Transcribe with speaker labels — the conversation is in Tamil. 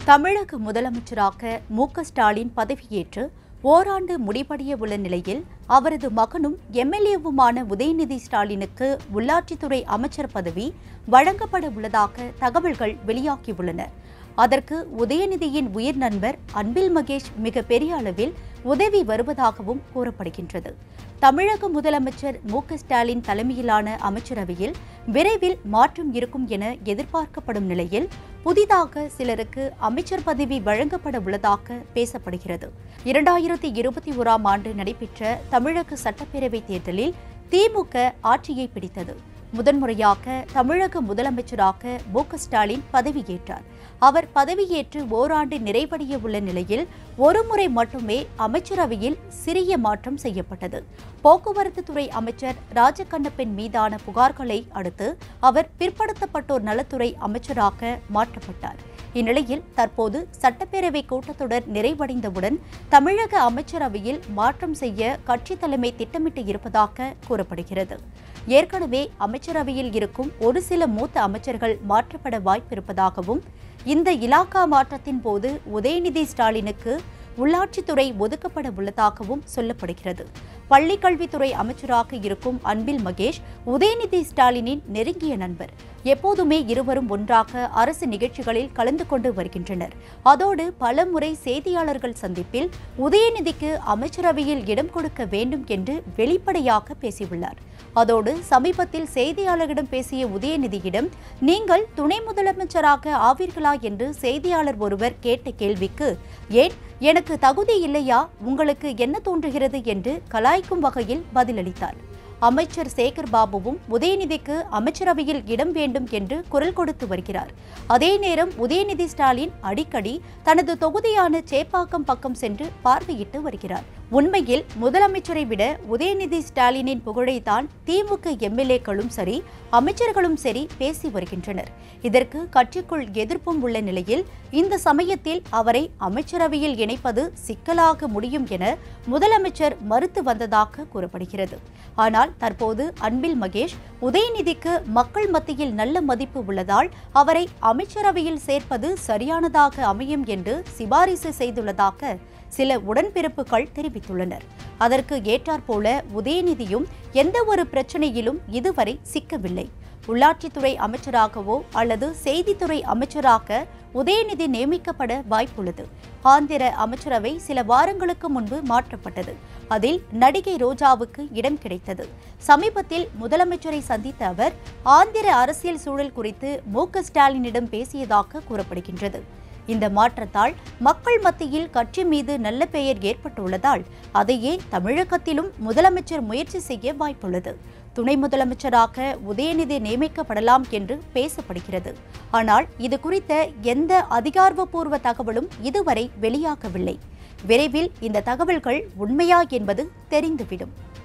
Speaker 1: தமிழக முதலமைச்சராக மு க ஸ்டாலின் பதவியேற்று ஓராண்டு முடிவடைய உள்ள நிலையில் அவரது மகனும் எம்எல்ஏவுமான உதயநிதி ஸ்டாலினுக்கு உள்ளாட்சித்துறை அமைச்சர் பதவி வழங்கப்பட உள்ளதாக தகவல்கள் வெளியாகியுள்ளன அதற்கு உதயநிதியின் உயிர் நண்பர் அன்பில் மகேஷ் மிக பெரிய அளவில் உதவி வருவதாகவும் கூறப்படுகின்றது தமிழக முதலமைச்சர் மு க ஸ்டாலின் தலைமையிலான அமைச்சரவையில் விரைவில் மாற்றம் இருக்கும் என எதிர்பார்க்கப்படும் நிலையில் புதிதாக சிலருக்கு அமைச்சர் பதவி வழங்கப்பட உள்ளதாக பேசப்படுகிறது இரண்டாயிரத்தி இருபத்தி ஓராம் ஆண்டு நடைபெற்ற தமிழக சட்டப்பேரவைத் தேர்தலில் திமுக ஆட்சியை பிடித்தது முதன்முறையாக தமிழக முதலமைச்சராக மு க ஸ்டாலின் பதவியேற்றார் அவர் பதவியேற்று ஓராண்டு நிறைவடைய உள்ள நிலையில் ஒருமுறை மட்டுமே அமைச்சரவையில் சிறிய மாற்றம் செய்யப்பட்டது போக்குவரத்து துறை அமைச்சர் ராஜகண்ணப்பன் மீதான புகார்களை அடுத்து அவர் பிற்படுத்தப்பட்டோர் நலத்துறை அமைச்சராக மாற்றப்பட்டார் இந்நிலையில் தற்போது சட்டப்பேரவை கூட்டத்தொடர் நிறைவடைந்தவுடன் தமிழக அமைச்சரவையில் மாற்றம் செய்ய கட்சி தலைமை திட்டமிட்டு இருப்பதாக கூறப்படுகிறது ஏற்கனவே அமைச்சரவையில் இருக்கும் ஒரு சில மூத்த அமைச்சர்கள் மாற்றப்பட வாய்ப்பிருப்பதாகவும் இந்த இலாக்கா மாற்றத்தின் போது உதயநிதி ஸ்டாலினுக்கு உள்ளாட்சித்துறை ஒதுக்கப்பட உள்ளதாகவும் சொல்லப்படுகிறது பள்ளிக்கல்வித்துறை அமைச்சராக இருக்கும் அன்பில் மகேஷ் உதயநிதி ஸ்டாலினின் நெருங்கிய நண்பர் எப்போதுமே இருவரும் ஒன்றாக அரசு நிகழ்ச்சிகளில் கலந்து கொண்டு வருகின்றனர் அதோடு பலமுறை செய்தியாளர்கள் சந்திப்பில் உதயநிதிக்கு அமைச்சரவையில் இடம் கொடுக்க வேண்டும் என்று வெளிப்படையாக பேசியுள்ளார் அதோடு சமீபத்தில் செய்தியாளர்களிடம் பேசிய உதயநிதியிடம் நீங்கள் துணை முதலமைச்சராக ஆவீர்களா என்று செய்தியாளர் ஒருவர் கேட்ட கேள்விக்கு ஏன் எனக்கு தகுதி இல்லையா உங்களுக்கு என்ன தோன்றுகிறது என்று கலாய்க்கும் வகையில் பதிலளித்தார் அமைச்சர் சேகர் பாபுவும் உதயநிதிக்கு அமைச்சரவையில் இடம் வேண்டும் என்று குரல் கொடுத்து வருகிறார் அதே நேரம் உதயநிதி ஸ்டாலின் அடிக்கடி தனது தொகுதியான சேப்பாக்கம் பக்கம் சென்று பார்வையிட்டு வருகிறார் உண்மையில் முதலமைச்சரை விட உதயநிதி ஸ்டாலினின் புகழைத்தான் திமுக எம்எல்ஏக்களும் சரி அமைச்சர்களும் சரி பேசி வருகின்றனர் இதற்கு கட்சிக்குள் எதிர்ப்பும் உள்ள நிலையில் இந்த சமயத்தில் அவரை அமைச்சரவையில் இணைப்பது சிக்கலாக முடியும் என முதலமைச்சர் மறுத்து வந்ததாக கூறப்படுகிறது ஆனால் தற்போது அன்பில் மகேஷ் உதயநிதிக்கு மக்கள் மத்தியில் நல்ல மதிப்பு உள்ளதால் அவரை அமைச்சரவையில் சேர்ப்பது சரியானதாக அமையும் என்று சிபாரிசு செய்துள்ளதாக சில உடன்பிறப்புகள் தெரிவித்துள்ளனர் அதற்கு ஏற்றாற்போல உதயநிதியும் எந்த ஒரு பிரச்சனையிலும் இதுவரை சிக்கவில்லை உள்ளாட்சித்துறை அமைச்சராகவோ அல்லது செய்தித்துறை அமைச்சராக உதயநிதி நியமிக்கப்பட வாய்ப்புள்ளது ஆந்திர அமைச்சரவை சில வாரங்களுக்கு முன்பு மாற்றப்பட்டது அதில் நடிகை ரோஜாவுக்கு இடம் கிடைத்தது சமீபத்தில் முதலமைச்சரை சந்தித்த அவர் ஆந்திர அரசியல் சூழல் குறித்து மு க ஸ்டாலினிடம் பேசியதாக கூறப்படுகின்றது இந்த மாற்றத்தால் மக்கள் மத்தியில் கட்சி மீது நல்ல பெயர் ஏற்பட்டுள்ளதால் அதையே தமிழகத்திலும் முதலமைச்சர் முயற்சி செய்ய வாய்ப்புள்ளது துணை முதலமைச்சராக உதயநிதி நியமிக்கப்படலாம் என்று பேசப்படுகிறது ஆனால் இது குறித்த எந்த அதிகாரப்பூர்வ தகவலும் இதுவரை வெளியாகவில்லை விரைவில் இந்த தகவல்கள் உண்மையா என்பது தெரிந்துவிடும்